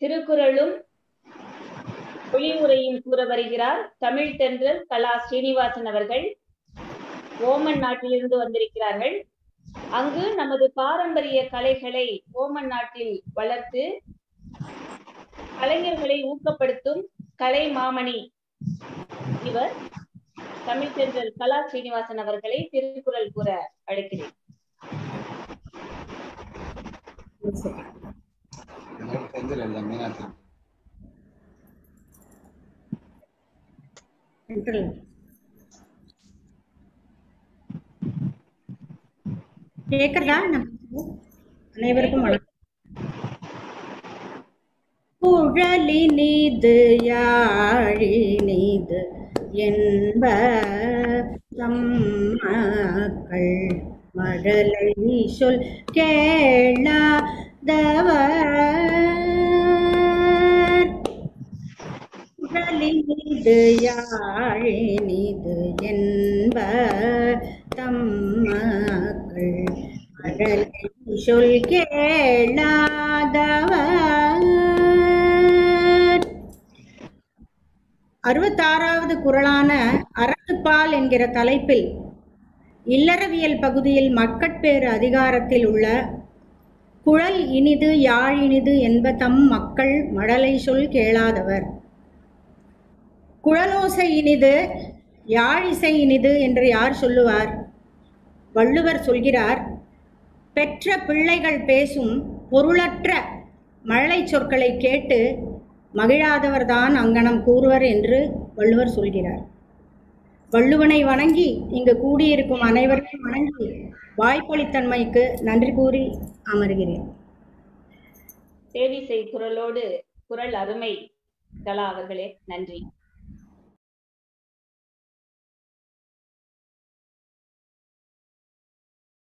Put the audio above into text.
திருக்குறளும் பொழிவுரையும் கூற வருகிறார் தமிழ் தென்றல் கலா ஸ்ரீனிவாசன் அவர்கள் ஓமன் நாட்டிலிருந்து வந்திருக்கிறார்கள் அங்கு நமது பாரம்பரிய கலைகளை ஓமன் நாட்டில் வளர்த்து கலைஞர்களை ஊக்கப்படுத்தும் கலை மாமணி இவர் தமிழ் தென்றல் கலா ஸ்ரீனிவாசன் அவர்களை திருக்குறள் கூற அழைக்கிறேன் எனக்கு தெரிஞ்சது எல்லாமே நான் தெரியும். சென்ட்ரல் கேக்குறதா நம்ம அனைவருக்கும் வணக்கம் குழலி நீது யாழி நீது என்ப தம்மக்கள் மழலை சொல் கேளாதவர் குழலினிது யாழினிது என்ப தம்மக்கள் மழலை சொல் கேளாதவர் அறுபத்தாறாவது குறளான அறத்துப்பால் என்கிற தலைப்பில் இல்லறவியல் பகுதியில் மக்கட்பேறு அதிகாரத்தில் உள்ள குழல் இனிது யாழ் இனிது என்ப தம் மக்கள் மழலை சொல் கேளாதவர் குழலோசை இனிது யாழிசை இனிது என்று யார் சொல்லுவார் வள்ளுவர் சொல்கிறார் பெற்ற பிள்ளைகள் பேசும் பொருளற்ற மழலை சொற்களை கேட்டு மகிழாதவர்தான் அங்கனம் கூறுவர் என்று வள்ளுவர் சொல்கிறார் வள்ளுவனை வணங்கி இங்கு கூடியிருக்கும் அனைவரையும் வணங்கி வாய்ப்பளித்தன்மைக்கு நன்றி கூறி அமர்கிறேன் தேவிசை குரலோடு குரல் அருமை கலா அவர்களே நன்றி